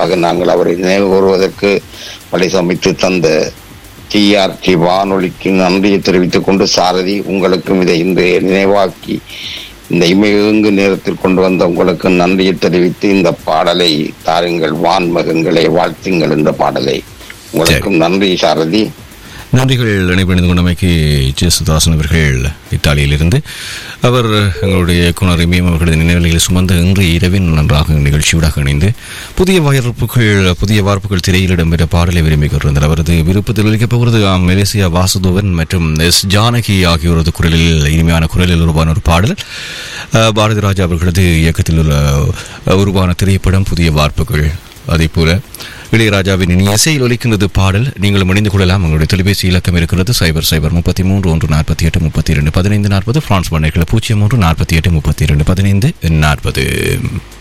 வாயிலாக நாங்கள் அவரை நினைவு கூறுவதற்கு வழி சமைத்து தந்த டிஆர்டி வானொலிக்கு நன்றியை தெரிவித்துக் கொண்டு சாரதி உங்களுக்கும் இதை இன்றைய நினைவாக்கி இந்த இமையங்கு நேரத்தில் கொண்டு வந்த உங்களுக்கு நன்றியை தெரிவித்து இந்த பாடலை தாருங்கள் வான்மகங்களை வாழ்த்துங்கள் இந்த பாடலை உங்களுக்கும் நன்றி சாரதி நன்றிகள் இணைப்பணிந்து கொண்டமைக்கு ஜேசுதாசன் அவர்கள் இத்தாலியிலிருந்து அவர் எங்களுடைய இயக்குனர் இமயம் அவர்களது நினைவுகளில் சுமந்த இன்று இரவின் நன்றாக நிகழ்ச்சியூடாக இணைந்து புதிய வாய்ப்புகள் புதிய வார்ப்புகள் திரையில் இடம்பெற்ற பாடலை விரும்பி கொண்டிருந்தார் அவரது விருப்பத்தில் ஒலிக்கப் போகிறது ஆம் மெலேசியா வாசுதேவன் மற்றும் எஸ் ஜானகி ஆகியோரது குரலில் இனிமையான குரலில் உருவான ஒரு பாடல் அஹ், பாரதி ராஜா அவர்களது இயக்கத்தில் உள்ள அஹ், உருவான திரைப்படம் புதிய வார்ப்புகள் அதே போல இளையராஜாவின் இனி இசையில் ஒலிக்கின்றது பாடல் நீங்களும் இணைந்து கொள்ளலாம் உங்களுடைய தொலைபேசி இலக்கம் இருக்கிறது சைபர் சைபர் முப்பத்தி மூன்று ஒன்று நாற்பத்தி எட்டு முப்பத்தி இரண்டு பதினைந்து நாற்பது பிரான்ஸ் பண்ணைகள் பூஜ்ஜியம் மூன்று நாற்பத்தி எட்டு முப்பத்தி இரண்டு பதினைந்து நாற்பது